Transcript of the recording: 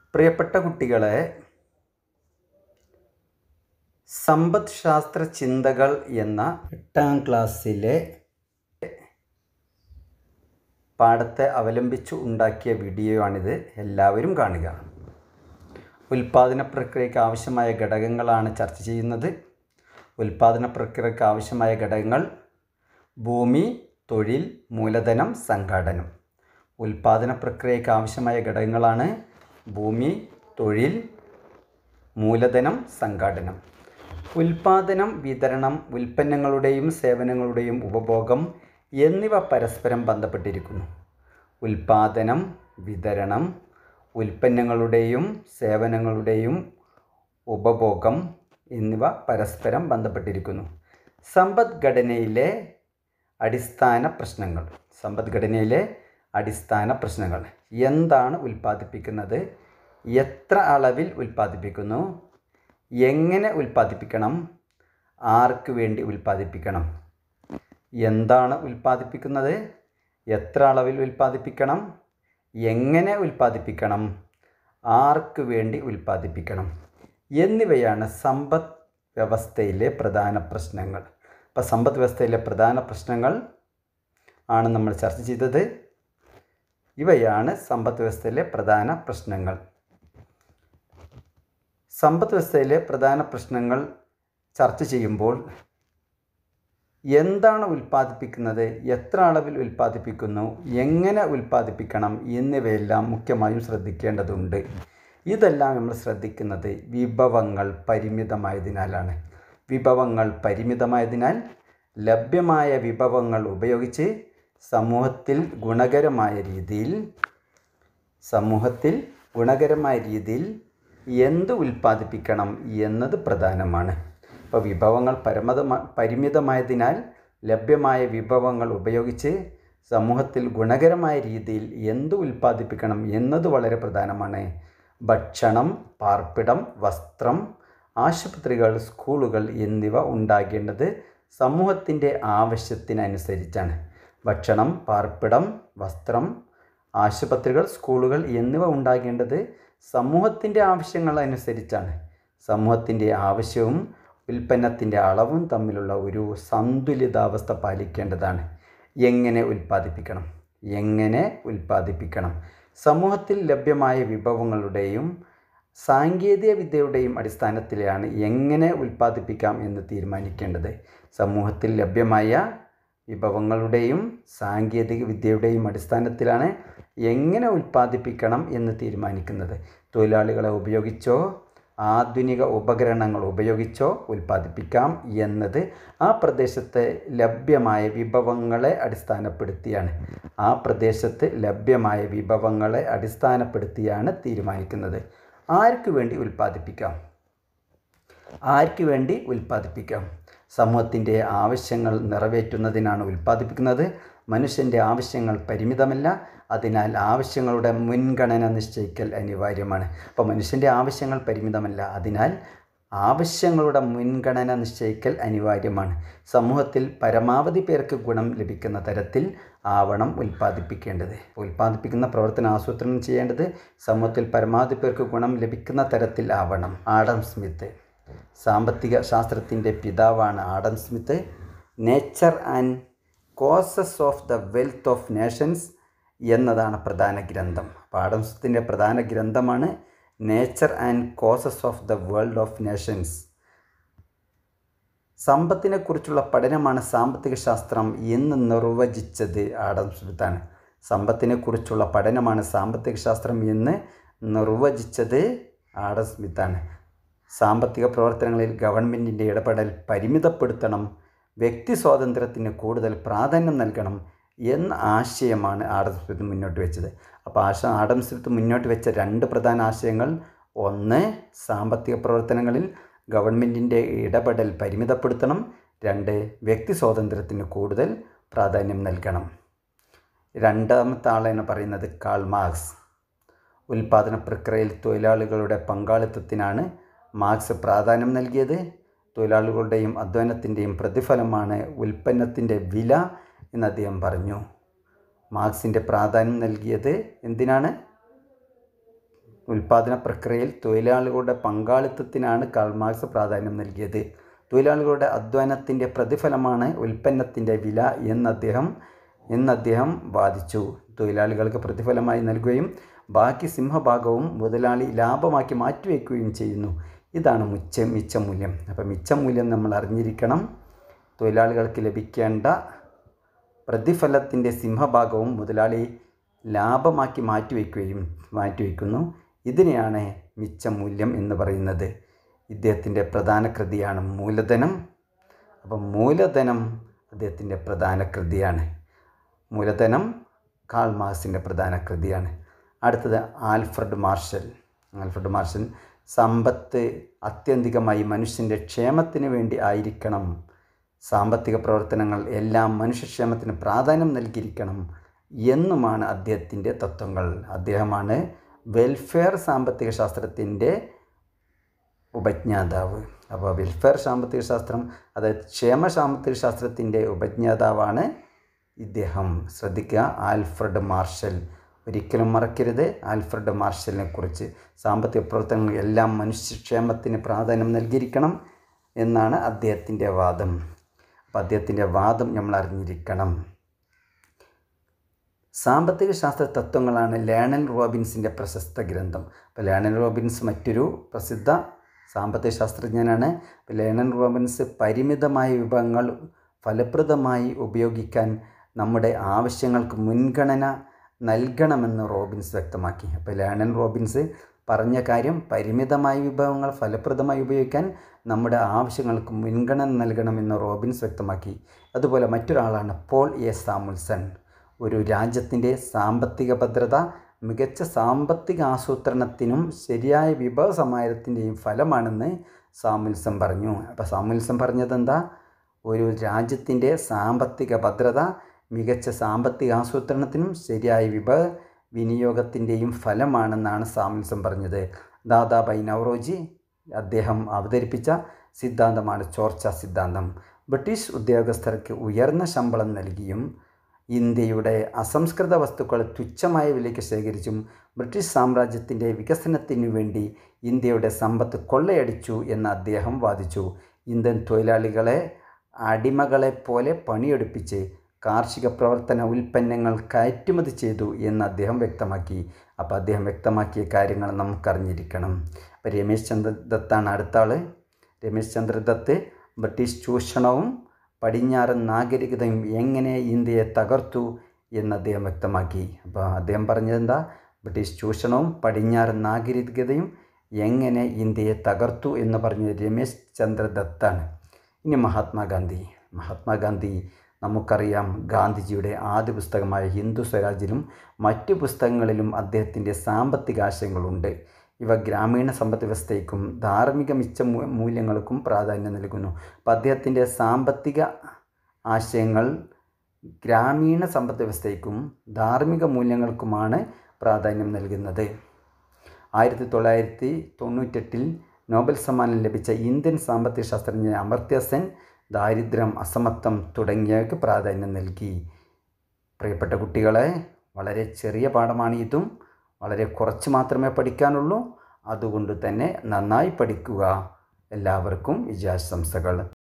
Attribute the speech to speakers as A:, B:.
A: പ്രിയപ്പെട്ട കുട്ടികളെ സമ്പദ് ശാസ്ത്ര ചിന്തകൾ എന്ന എട്ടാം ക്ലാസ്സിലെ പാഠത്തെ അവലംബിച്ചു ഉണ്ടാക്കിയ വീഡിയോ ആണിത് എല്ലാവരും കാണുക ഉൽപാദന പ്രക്രിയയ്ക്ക് ആവശ്യമായ ഘടകങ്ങളാണ് ചർച്ച ചെയ്യുന്നത് ഉൽപാദന പ്രക്രിയയ്ക്ക് ആവശ്യമായ ഘടകങ്ങൾ ഭൂമി തൊഴിൽ മൂലധനം സംഘാടനം ഉൽപാദന പ്രക്രിയയ്ക്ക് ആവശ്യമായ ഘടകങ്ങളാണ് ഭൂമി തൊഴിൽ മൂലധനം സംഘാടനം ഉൽപാദനം വിതരണം ഉൽപ്പന്നങ്ങളുടെയും സേവനങ്ങളുടെയും ഉപഭോഗം എന്നിവ പരസ്പരം ബന്ധപ്പെട്ടിരിക്കുന്നു ഉൽപാദനം വിതരണം ഉൽപ്പന്നങ്ങളുടെയും സേവനങ്ങളുടെയും ഉപഭോഗം എന്നിവ പരസ്പരം ബന്ധപ്പെട്ടിരിക്കുന്നു സമ്പദ്ഘടനയിലെ അടിസ്ഥാന പ്രശ്നങ്ങൾ സമ്പദ്ഘടനയിലെ അടിസ്ഥാന പ്രശ്നങ്ങൾ എന്താണ് ഉൽപ്പാദിപ്പിക്കുന്നത് എത്ര അളവിൽ ഉൽപ്പാദിപ്പിക്കുന്നു എങ്ങനെ ഉൽപ്പാദിപ്പിക്കണം ആർക്ക് വേണ്ടി ഉൽപ്പാദിപ്പിക്കണം എന്താണ് ഉൽപ്പാദിപ്പിക്കുന്നത് എത്ര അളവിൽ ഉൽപ്പാദിപ്പിക്കണം എങ്ങനെ ഉൽപ്പാദിപ്പിക്കണം ആർക്ക് വേണ്ടി ഉൽപ്പാദിപ്പിക്കണം എന്നിവയാണ് സമ്പദ് വ്യവസ്ഥയിലെ പ്രധാന പ്രശ്നങ്ങൾ അപ്പോൾ സമ്പദ് വ്യവസ്ഥയിലെ പ്രധാന പ്രശ്നങ്ങൾ ആണ് നമ്മൾ ചർച്ച ചെയ്തത് ഇവയാണ് സമ്പദ് വ്യവസ്ഥയിലെ പ്രധാന പ്രശ്നങ്ങൾ സമ്പദ് വ്യവസ്ഥയിലെ പ്രധാന പ്രശ്നങ്ങൾ ചർച്ച ചെയ്യുമ്പോൾ എന്താണ് ഉൽപ്പാദിപ്പിക്കുന്നത് എത്ര അളവിൽ ഉൽപ്പാദിപ്പിക്കുന്നു എങ്ങനെ ഉൽപ്പാദിപ്പിക്കണം എന്നിവയെല്ലാം മുഖ്യമായും ശ്രദ്ധിക്കേണ്ടതുണ്ട് ഇതെല്ലാം നമ്മൾ ശ്രദ്ധിക്കുന്നത് വിഭവങ്ങൾ പരിമിതമായതിനാലാണ് വിഭവങ്ങൾ പരിമിതമായതിനാൽ ലഭ്യമായ വിഭവങ്ങൾ ഉപയോഗിച്ച് സമൂഹത്തിൽ ഗുണകരമായ രീതിയിൽ സമൂഹത്തിൽ ഗുണകരമായ രീതിയിൽ എന്ത് ഉൽപ്പാദിപ്പിക്കണം എന്നത് പ്രധാനമാണ് ഇപ്പോൾ വിഭവങ്ങൾ പരമതമാ പരിമിതമായതിനാൽ ലഭ്യമായ വിഭവങ്ങൾ ഉപയോഗിച്ച് സമൂഹത്തിൽ ഗുണകരമായ രീതിയിൽ എന്ത് ഉൽപ്പാദിപ്പിക്കണം എന്നത് വളരെ പ്രധാനമാണ് ഭക്ഷണം പാർപ്പിടം വസ്ത്രം ആശുപത്രികൾ സ്കൂളുകൾ എന്നിവ ഉണ്ടാകേണ്ടത് സമൂഹത്തിൻ്റെ ആവശ്യത്തിനനുസരിച്ചാണ് ഭക്ഷണം പാർപ്പിടം വസ്ത്രം ആശുപത്രികൾ സ്കൂളുകൾ എന്നിവ ഉണ്ടാകേണ്ടത് സമൂഹത്തിൻ്റെ ആവശ്യങ്ങൾ അനുസരിച്ചാണ് സമൂഹത്തിൻ്റെ ആവശ്യവും ഉൽപ്പന്നത്തിൻ്റെ അളവും തമ്മിലുള്ള ഒരു സന്തുലിതാവസ്ഥ പാലിക്കേണ്ടതാണ് എങ്ങനെ ഉൽപ്പാദിപ്പിക്കണം എങ്ങനെ ഉൽപ്പാദിപ്പിക്കണം സമൂഹത്തിൽ ലഭ്യമായ വിഭവങ്ങളുടെയും സാങ്കേതിക വിദ്യയുടെയും അടിസ്ഥാനത്തിലാണ് എങ്ങനെ ഉൽപ്പാദിപ്പിക്കാം എന്ന് തീരുമാനിക്കേണ്ടത് സമൂഹത്തിൽ ലഭ്യമായ വിഭവങ്ങളുടെയും സാങ്കേതിക വിദ്യയുടെയും അടിസ്ഥാനത്തിലാണ് എങ്ങനെ ഉൽപ്പാദിപ്പിക്കണം എന്ന് തീരുമാനിക്കുന്നത് തൊഴിലാളികളെ ഉപയോഗിച്ചോ ആധുനിക ഉപകരണങ്ങൾ ഉപയോഗിച്ചോ ഉൽപ്പാദിപ്പിക്കാം എന്നത് ആ പ്രദേശത്തെ ലഭ്യമായ വിഭവങ്ങളെ അടിസ്ഥാനപ്പെടുത്തിയാണ് ആ പ്രദേശത്ത് ലഭ്യമായ വിഭവങ്ങളെ അടിസ്ഥാനപ്പെടുത്തിയാണ് തീരുമാനിക്കുന്നത് ആർക്ക് വേണ്ടി ഉൽപ്പാദിപ്പിക്കാം ആർക്ക് വേണ്ടി ഉൽപ്പാദിപ്പിക്കാം സമൂഹത്തിൻ്റെ ആവശ്യങ്ങൾ നിറവേറ്റുന്നതിനാണ് ഉൽപ്പാദിപ്പിക്കുന്നത് മനുഷ്യൻ്റെ ആവശ്യങ്ങൾ പരിമിതമല്ല അതിനാൽ ആവശ്യങ്ങളുടെ മുൻഗണന നിശ്ചയിക്കൽ അനിവാര്യമാണ് അപ്പോൾ മനുഷ്യൻ്റെ ആവശ്യങ്ങൾ പരിമിതമല്ല അതിനാൽ ആവശ്യങ്ങളുടെ മുൻഗണന നിശ്ചയിക്കൽ അനിവാര്യമാണ് സമൂഹത്തിൽ പരമാവധി പേർക്ക് ഗുണം ലഭിക്കുന്ന തരത്തിൽ ആവണം ഉൽപ്പാദിപ്പിക്കേണ്ടത് ഉൽപ്പാദിപ്പിക്കുന്ന പ്രവർത്തനം ആസൂത്രണം ചെയ്യേണ്ടത് സമൂഹത്തിൽ പരമാവധി പേർക്ക് ഗുണം ലഭിക്കുന്ന തരത്തിൽ ആവണം ആഡം സ്മിത്ത് സാമ്പത്തിക ശാസ്ത്രത്തിൻ്റെ പിതാവാണ് Adam Smith nature and causes of the wealth of nations എന്നതാണ് പ്രധാന ഗ്രന്ഥം ആഡം സ്മിത്തിൻ്റെ പ്രധാന ഗ്രന്ഥമാണ് nature and causes of the world of nations സമ്പത്തിനെക്കുറിച്ചുള്ള പഠനമാണ് സാമ്പത്തിക ശാസ്ത്രം എന്ന് നിർവചിച്ചത് ആഡം സ്മിത്താണ് സമ്പത്തിനെക്കുറിച്ചുള്ള പഠനമാണ് സാമ്പത്തിക ശാസ്ത്രം എന്ന് നിർവചിച്ചത് ആഡം സ്മിത്താണ് സാമ്പത്തിക പ്രവർത്തനങ്ങളിൽ ഗവൺമെൻറ്റിൻ്റെ ഇടപെടൽ പരിമിതപ്പെടുത്തണം വ്യക്തി സ്വാതന്ത്ര്യത്തിന് കൂടുതൽ പ്രാധാന്യം നൽകണം എന്ന ആശയമാണ് ആഡം സ്മിത്ത് മുന്നോട്ട് വെച്ചത് അപ്പോൾ ആശ ആഡം സ്മിത്ത് മുന്നോട്ട് വെച്ച രണ്ട് പ്രധാന ആശയങ്ങൾ ഒന്ന് സാമ്പത്തിക പ്രവർത്തനങ്ങളിൽ ഗവൺമെൻറ്റിൻ്റെ ഇടപെടൽ പരിമിതപ്പെടുത്തണം രണ്ട് വ്യക്തി സ്വാതന്ത്ര്യത്തിന് കൂടുതൽ പ്രാധാന്യം നൽകണം രണ്ടാമത്തെ ആളെന്ന് പറയുന്നത് കാൾ മാർക്സ് ഉൽപാദന പ്രക്രിയയിൽ തൊഴിലാളികളുടെ പങ്കാളിത്തത്തിനാണ് മാർക്സ് പ്രാധാന്യം നൽകിയത് തൊഴിലാളികളുടെയും അധ്വാനത്തിൻ്റെയും പ്രതിഫലമാണ് ഉൽപ്പന്നത്തിൻ്റെ വില എന്ന് അദ്ദേഹം പറഞ്ഞു മാർക്സിൻ്റെ പ്രാധാന്യം നൽകിയത് എന്തിനാണ് ഉൽപ്പാദന പ്രക്രിയയിൽ തൊഴിലാളികളുടെ പങ്കാളിത്തത്തിനാണ് കാൾ മാർക്സ് പ്രാധാന്യം നൽകിയത് തൊഴിലാളികളുടെ അധ്വാനത്തിൻ്റെ പ്രതിഫലമാണ് ഉൽപ്പന്നത്തിൻ്റെ വില എന്ന് അദ്ദേഹം എന്ന് അദ്ദേഹം വാദിച്ചു തൊഴിലാളികൾക്ക് പ്രതിഫലമായി നൽകുകയും ബാക്കി സിംഹഭാഗവും മുതലാളി ലാഭമാക്കി മാറ്റിവെക്കുകയും ചെയ്യുന്നു ഇതാണ് മുച്ച മിച്ചമൂല്യം അപ്പം മിച്ചമൂല്യം നമ്മൾ അറിഞ്ഞിരിക്കണം തൊഴിലാളികൾക്ക് ലഭിക്കേണ്ട പ്രതിഫലത്തിൻ്റെ സിംഹഭാഗവും മുതലാളി ലാഭമാക്കി മാറ്റിവെക്കുകയും മാറ്റിവെക്കുന്നു ഇതിനെയാണ് മിച്ചമൂല്യം എന്ന് പറയുന്നത് ഇദ്ദേഹത്തിൻ്റെ പ്രധാന കൃതിയാണ് മൂലധനം അപ്പം മൂലധനം അദ്ദേഹത്തിൻ്റെ പ്രധാന കൃതിയാണ് മൂലധനം കാൾ മാർക്സിൻ്റെ പ്രധാന കൃതിയാണ് അടുത്തത് ആൽഫ്രഡ് മാർഷൽ ആൽഫ്രഡ് മാർഷൽ സമ്പത്ത് അത്യന്തികമായി മനുഷ്യൻ്റെ ക്ഷേമത്തിന് വേണ്ടി ആയിരിക്കണം സാമ്പത്തിക പ്രവർത്തനങ്ങൾ എല്ലാം മനുഷ്യക്ഷേമത്തിന് പ്രാധാന്യം നൽകിയിരിക്കണം എന്നുമാണ് അദ്ദേഹത്തിൻ്റെ തത്വങ്ങൾ അദ്ദേഹമാണ് വെൽഫെയർ സാമ്പത്തിക ശാസ്ത്രത്തിൻ്റെ ഉപജ്ഞാതാവ് അപ്പോൾ വെൽഫെയർ സാമ്പത്തിക ശാസ്ത്രം അതായത് ക്ഷേമ സാമ്പത്തിക ശാസ്ത്രത്തിൻ്റെ ഉപജ്ഞാതാവാണ് ഇദ്ദേഹം ശ്രദ്ധിക്കുക ആൽഫ്രഡ് മാർഷൽ ഒരിക്കലും മറക്കരുത് ആൽഫ്രഡ് മാർഷലിനെ കുറിച്ച് സാമ്പത്തിക പ്രവർത്തനങ്ങൾ എല്ലാം മനുഷ്യക്ഷേമത്തിന് പ്രാധാന്യം നൽകിയിരിക്കണം എന്നാണ് അദ്ദേഹത്തിൻ്റെ വാദം അപ്പോൾ അദ്ദേഹത്തിൻ്റെ വാദം നമ്മൾ അറിഞ്ഞിരിക്കണം സാമ്പത്തിക ശാസ്ത്ര തത്വങ്ങളാണ് ലേണൽ റോബിൻസിൻ്റെ പ്രശസ്ത ഗ്രന്ഥം അപ്പോൾ ലേണൽ റോബിൻസ് മറ്റൊരു പ്രസിദ്ധ സാമ്പത്തിക ശാസ്ത്രജ്ഞനാണ് അപ്പോൾ ലേണൽ റോബിൻസ് പരിമിതമായ വിഭവങ്ങൾ ഫലപ്രദമായി ഉപയോഗിക്കാൻ നമ്മുടെ ആവശ്യങ്ങൾക്ക് മുൻഗണന നൽകണമെന്ന് റോബിൻസ് വ്യക്തമാക്കി അപ്പോൾ ലേണൽ റോബിൻസ് പറഞ്ഞ കാര്യം പരിമിതമായ വിഭവങ്ങൾ ഫലപ്രദമായി ഉപയോഗിക്കാൻ നമ്മുടെ ആവശ്യങ്ങൾക്ക് മുൻഗണന നൽകണമെന്ന് റോബിൻസ് വ്യക്തമാക്കി അതുപോലെ മറ്റൊരാളാണ് പോൾ എ സാമുൽസൺ ഒരു രാജ്യത്തിൻ്റെ സാമ്പത്തിക ഭദ്രത മികച്ച സാമ്പത്തിക ആസൂത്രണത്തിനും ശരിയായ വിഭവ സമാഹാരത്തിൻ്റെയും ഫലമാണെന്ന് സാമുൽസൺ പറഞ്ഞു അപ്പോൾ സാമുൽസൺ പറഞ്ഞത് എന്താ ഒരു രാജ്യത്തിൻ്റെ സാമ്പത്തിക ഭദ്രത മികച്ച സാമ്പത്തിക ആസൂത്രണത്തിനും ശരിയായ വിഭവ വിനിയോഗത്തിൻ്റെയും ഫലമാണെന്നാണ് സാമുൽസൺ പറഞ്ഞത് ദാദാബായ് നവറോജി അദ്ദേഹം അവതരിപ്പിച്ച സിദ്ധാന്തമാണ് ചോർച്ച സിദ്ധാന്തം ബ്രിട്ടീഷ് ഉദ്യോഗസ്ഥർക്ക് ഉയർന്ന ശമ്പളം നൽകിയും ഇന്ത്യയുടെ അസംസ്കൃത വസ്തുക്കൾ തുച്ഛമായ വിലയ്ക്ക് ശേഖരിച്ചും ബ്രിട്ടീഷ് സാമ്രാജ്യത്തിൻ്റെ വികസനത്തിനു വേണ്ടി ഇന്ത്യയുടെ സമ്പത്ത് കൊള്ളയടിച്ചു എന്ന് അദ്ദേഹം വാദിച്ചു ഇന്ത്യൻ തൊഴിലാളികളെ അടിമകളെ പോലെ പണിയെടുപ്പിച്ച് കാർഷിക പ്രവർത്തന ഉൽപ്പന്നങ്ങൾ കയറ്റുമതി ചെയ്തു എന്ന് അദ്ദേഹം വ്യക്തമാക്കി അപ്പോൾ അദ്ദേഹം വ്യക്തമാക്കിയ കാര്യങ്ങൾ നമുക്കറിഞ്ഞിരിക്കണം അപ്പോൾ രമേശ് ചന്ദ്ര ദത്താണ് അടുത്ത ആൾ രമേശ് ചന്ദ്ര ദത്ത് ബ്രിട്ടീഷ് ചൂഷണവും പടിഞ്ഞാറൻ നാഗരികതയും എങ്ങനെ ഇന്ത്യയെ തകർത്തു എന്ന് അദ്ദേഹം വ്യക്തമാക്കി അപ്പോൾ അദ്ദേഹം പറഞ്ഞതെന്താ ബ്രിട്ടീഷ് ചൂഷണവും പടിഞ്ഞാറൻ നാഗരികതയും എങ്ങനെ ഇന്ത്യയെ തകർത്തു എന്ന് പറഞ്ഞത് രമേശ് ചന്ദ്ര ദത്താണ് ഇനി മഹാത്മാഗാന്ധി മഹാത്മാഗാന്ധി നമുക്കറിയാം ഗാന്ധിജിയുടെ ആദ്യ പുസ്തകമായ ഹിന്ദു സ്വരാജിലും മറ്റു പുസ്തകങ്ങളിലും അദ്ദേഹത്തിൻ്റെ സാമ്പത്തിക ആശയങ്ങളുണ്ട് ഇവ ഗ്രാമീണ സമ്പദ് വ്യവസ്ഥയ്ക്കും ധാർമ്മിക മിച്ച മൂ- മൂല്യങ്ങൾക്കും പ്രാധാന്യം നൽകുന്നു അപ്പം അദ്ദേഹത്തിൻ്റെ സാമ്പത്തിക ആശയങ്ങൾ ഗ്രാമീണ സമ്പദ് വ്യവസ്ഥയ്ക്കും ധാർമ്മിക മൂല്യങ്ങൾക്കുമാണ് പ്രാധാന്യം നൽകുന്നത് ആയിരത്തി തൊള്ളായിരത്തി തൊണ്ണൂറ്റെട്ടിൽ നോബൽ സമ്മാനം ലഭിച്ച ഇന്ത്യൻ സാമ്പത്തിക ശാസ്ത്രജ്ഞ അമർത്യ സെൻ ദാരിദ്ര്യം അസമത്വം തുടങ്ങിയവയ്ക്ക് പ്രാധാന്യം നൽകി പ്രിയപ്പെട്ട കുട്ടികളെ വളരെ ചെറിയ പാഠമാണ് ഇതും വളരെ കുറച്ച് മാത്രമേ പഠിക്കാനുള്ളൂ അതുകൊണ്ട് തന്നെ നന്നായി പഠിക്കുക എല്ലാവർക്കും വിജയാശംസകൾ